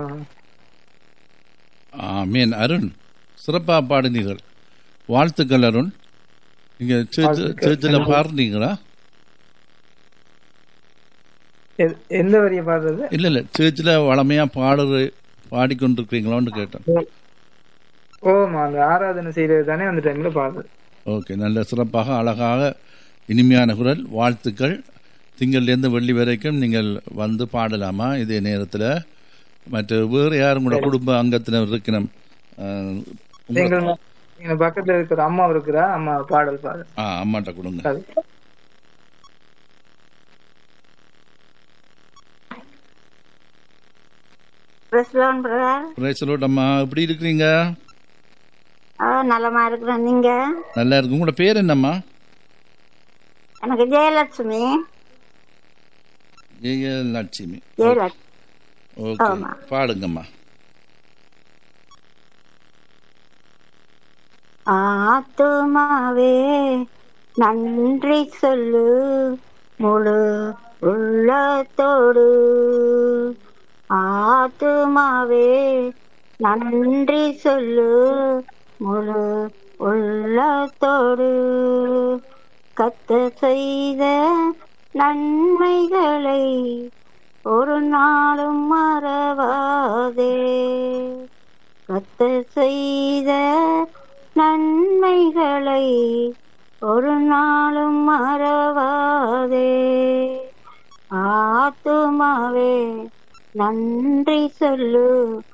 ஆமீன் அருண் சிறப்பாக பாடினீர்கள் வாழ்த்துக்கள் அருண் நீங்க வாழ்த்துக்கள். சேர்ச்சில் பாடுனீங்களா எ- எந்த வரிய பாடுறது இல்ல இல்ல சேர்ச்சில் வளமையா பாடுற பாடிக்கொண்டிருக்கிறீங்களான்னு கேட்டேன் ஓமா அந்த ஆராதனை செய்யறது தானே அந்த டைம்ல பாடுறது ஓகே நல்ல சிறப்பாக அழகாக இனிமையான குரல் வாழ்த்துக்கள் திங்கள்லேருந்து வெள்ளி வரைக்கும் நீங்கள் வந்து பாடலாமா இதே நேரத்தில் மற்ற வேறு யாரும் கூட குடும்ப அங்கத்தினர் இருக்கணும் அஹ், உங்க- எங்கள் ம- எங்க பக்கத்துல இருக்கிற அம்மா இருக்கிறா அம்மா பாடல் பாடு ஆ அம்மாட்ட கொடுங்க அது. பிரஸ்லோன் பிரதர் பிரேசலோட் அம்மா எப்படி இருக்கிறீங்க ஆ நலமா இருக்கிறேன் நீங்க நல்லா இருக்கு உங்களோட பேர் என்னம்மா எனக்கு ஜெயலட்சுமி ஏ லட்சுமி ஜெயலட்சுமி ஓகே ஆமா. பாடுங்கம்மா ஆத்துமாவே நன்றி சொல்லு முழு உள்ளத்தோடு ஆத்துமாவே நன்றி சொல்லு முழு உள்ளத்தோடு கத்த செய்த நன்மைகளை ஒரு நாளும் மறவாதே கத்த செய்த நன்மைகளை ஒரு நாளும் மறவாதே ஆத்துமாவே நன்றி சொல்லு